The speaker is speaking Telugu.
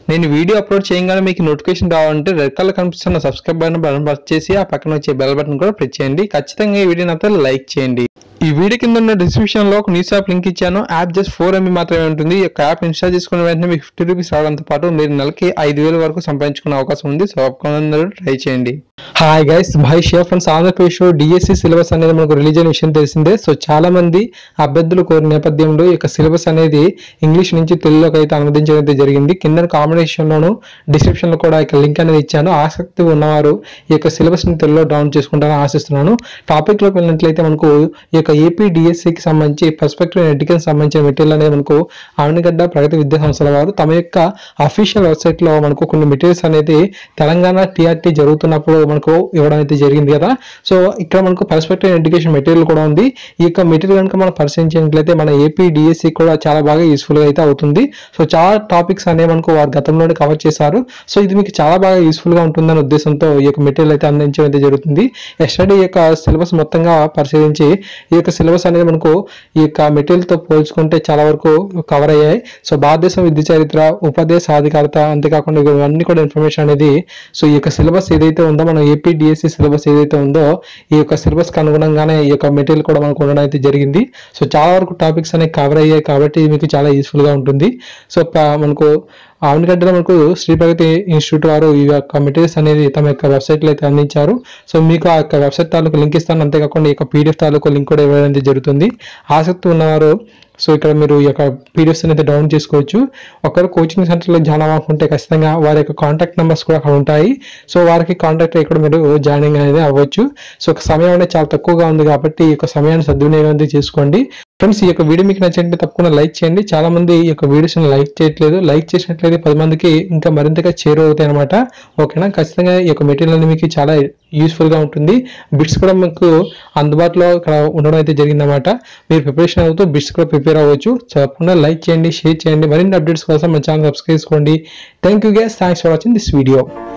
నేను వీడియో అప్లోడ్ చేయగానే మీకు నోటిఫికేషన్ రావాలంటే రెడ్ కలర్ కనిపిస్తున్న సబ్స్క్రైబ్ బటన్ బటన్ ప్రెస్ చేసి ఆ పక్కన వచ్చే బెల్ బటన్ కూడా ప్రెస్ చేయండి ఖచ్చితంగా ఈ వీడియోని అయితే లైక్ చేయండి ఈ వీడియో కింద ఉన్న డిస్క్రిప్షన్ లో ఒక న్యూస్ యాప్ లింక్ ఇచ్చాను యాప్ జస్ట్ ఫోర్ ఎంబీ మాత్రమే ఉంటుంది ఈ యొక్క యాప్ ఇన్స్టాల్ చేసుకున్న వెంటనే మీకు ఫిఫ్టీ రూపీస్ రావడంతో పాటు మీరు నెలకి ఐదు వేల వరకు సంపాదించుకునే అవకాశం ఉంది సో అందరూ ట్రై చేయండి హాయ్ గైస్ భాయ్ షేర్ ఫ్రెండ్స్ ఆంధ్రప్రదేశ్ లో డిఎస్సి సిలబస్ అనేది మనకు రిలీజ్ అయిన విషయం తెలిసిందే సో చాలా మంది అభ్యర్థులు కోరిన నేపథ్యంలో ఈ యొక్క సిలబస్ అనేది ఇంగ్లీష్ నుంచి తెలుగులోకి అయితే అనువదించడం అయితే జరిగింది కింద కాంబినేషన్ లోను డిస్క్రిప్షన్ లో కూడా ఇక లింక్ అనేది ఇచ్చాను ఆసక్తి ఉన్నవారు ఈ యొక్క సిలబస్ ని తెలుగులో డౌన్ చేసుకుంటారని ఆశిస్తున్నాను టాపిక్ లోకి వెళ్ళినట్లయితే మనకు ఈ యొక్క ఏపీ డిఎస్సికి సంబంధించి పర్స్పెక్టివ్ ఎడ్యుకేషన్ సంబంధించిన మెటీరియల్ అనేది మనకు ఆవనిగడ్డ ప్రగతి విద్యా సంస్థల వారు తమ యొక్క అఫీషియల్ వెబ్సైట్ లో మనకు కొన్ని మెటీరియల్స్ అనేది తెలంగాణ టీఆర్టీ జరుగుతున్నప్పుడు మనకు ఇవ్వడం అయితే జరిగింది కదా సో ఇక్కడ మనకు పర్స్పెక్టివ్ ఎడ్యుకేషన్ మెటీరియల్ కూడా ఉంది ఈ యొక్క మెటీరియల్ కనుక మనం పరిశీలించినట్లయితే మన ఏపీ డిఎస్సి కూడా చాలా బాగా యూస్ఫుల్ గా అయితే అవుతుంది సో చాలా టాపిక్స్ అనేవి మనకు వారు గతంలోనే కవర్ చేశారు సో ఇది మీకు చాలా బాగా యూస్ఫుల్ గా ఉంటుందనే ఉద్దేశంతో ఈ యొక్క మెటీరియల్ అయితే అందించడం అయితే జరుగుతుంది ఎస్టర్డే ఈ యొక్క సిలబస్ మొత్తంగా పరిశీలించి ఈ యొక్క సిలబస్ అనేది మనకు ఈ యొక్క మెటీరియల్ తో పోల్చుకుంటే చాలా వరకు కవర్ అయ్యాయి సో భారతదేశం విద్య చరిత్ర ఉపదేశ సాధికారత అంతేకాకుండా ఇవన్నీ కూడా ఇన్ఫర్మేషన్ అనేది సో ఈ యొక్క సిలబస్ ఏదైతే ఉందో మన ఏపీ డిఎస్సి సిలబస్ ఏదైతే ఉందో ఈ యొక్క సిలబస్ కి అనుగుణంగానే ఈ యొక్క మెటీరియల్ కూడా మనకు ఉండడం అయితే జరిగింది సో చాలా వరకు టాపిక్స్ అనేవి కవర్ అయ్యాయి కాబట్టి ఇది మీకు చాలా యూస్ఫుల్ గా ఉంటుంది సో ప- మనకు ఆవనగడ్డలో మనకు శ్రీ ప్రగతి ఇన్స్టిట్యూట్ వారు ఈ యొక్క మెటీరియల్స్ అనేది తమ యొక్క వెబ్సైట్ లో అయితే అందించారు సో మీకు ఆ యొక్క వెబ్సైట్ తాలూకు లింక్ ఇస్తాను అంతేకాకుండా ఈ యొక్క పీడిఎఫ్ తాలూకు లింక్ కూడా ఇవ్వడం అయితే జరుగుతుంది ఆసక్తి ఉన్నవారు సో ఇక్కడ మీరు ఈ యొక్క పీడిఎఫ్స్ అయితే డౌన్ చేసుకోవచ్చు ఒకరు కోచింగ్ సెంటర్లో జాయిన్ అవ్వాలనుకుంటే ఖచ్చితంగా వారి యొక్క కాంటాక్ట్ నెంబర్స్ కూడా అక్కడ ఉంటాయి సో వారికి కాంటాక్ట్ ఇక్కడ మీరు జాయినింగ్ అనేది అవ్వచ్చు సో ఒక సమయం అనేది చాలా తక్కువగా ఉంది కాబట్టి ఈ యొక్క సమయాన్ని సద్వినియోగం అయితే చేసుకోండి ఫ్రెండ్స్ ఈ యొక్క వీడియో మీకు నచ్చినట్లయితే తప్పకుండా లైక్ చేయండి చాలా మంది ఈ యొక్క వీడియోస్ లైక్ చేయట్లేదు లైక్ చేసినట్లయితే పది మందికి ఇంకా మరింతగా చేరువవుతాయి అనమాట ఓకేనా ఖచ్చితంగా ఈ యొక్క మెటీరియల్ అనేది మీకు చాలా యూస్ఫుల్ గా ఉంటుంది బిట్స్ కూడా మీకు అందుబాటులో ఇక్కడ ఉండడం అయితే జరిగిందన్నమాట మీరు ప్రిపరేషన్ అవుతూ బిట్స్ కూడా ప్రిపేర్ అవ్వచ్చు సో తప్పకుండా లైక్ చేయండి షేర్ చేయండి మరిన్ని అప్డేట్స్ కోసం మన ఛానల్ సబ్స్క్రైబ్ చేసుకోండి thank you guys thanks for watching this video